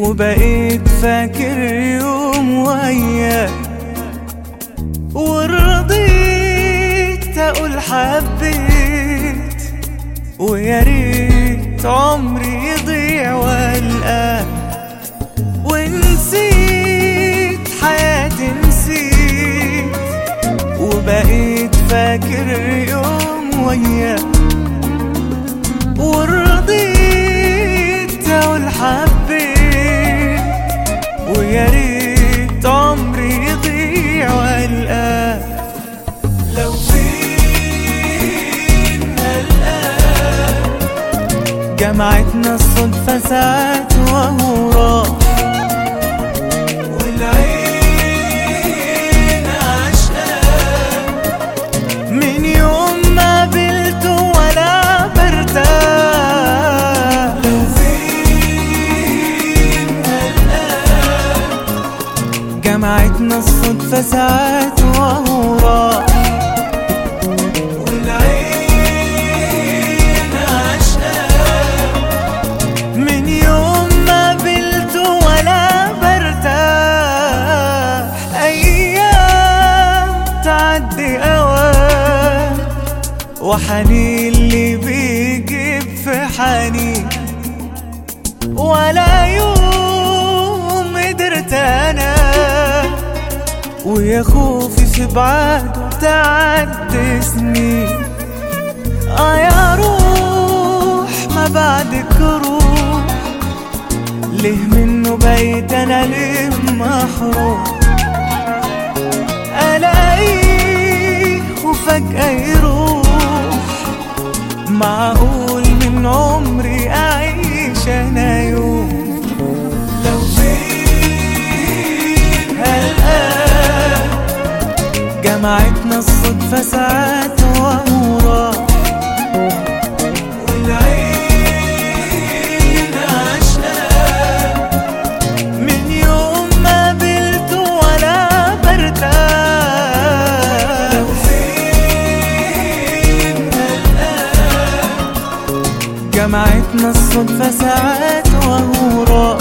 وبقيت فاكر يوم وياك ورضيت اقول حبيت ويا ريت عمري يضيع والقاك ونسيت حياتي نسيت وبقيت فاكر يوم وياك ورضيت اقول حبيت ويا ريت عمري يضيع والقاك لو فينا الآن جمعتنا الصدفة ساعات وهو راح والعين عشقان من يوم ما قابلته ولا برتاح لو فينا الآن جمعتنا الصدفة ساعات وهو راح والعين عشقان من يوم ما قابلته ولا برتاح أيام تعدي أوام وحنين اللي بيجيب في حنين ولا يوم قدرت أنا ويا خوفي في بعده تعدي سنين اه يا روح ما بعدك روح ليه منه بقيت انا ليه محروم الاقيه وفجأة يروح معقول من عمري اعيش انا يوم لو فين الآن جمعتنا الصدفة ساعات وهو راح والعين عشقان من يوم ما قابلته ولا برتاح لو فينا الآن جمعتنا الصدفة ساعات وهو راح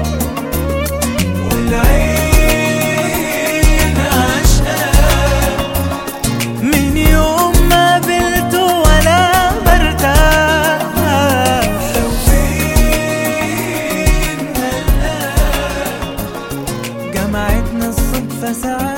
والعين عشقان من يوم ما قابلته ولا برتاح لو فينا الآن جمعتنا الصدفة ساعات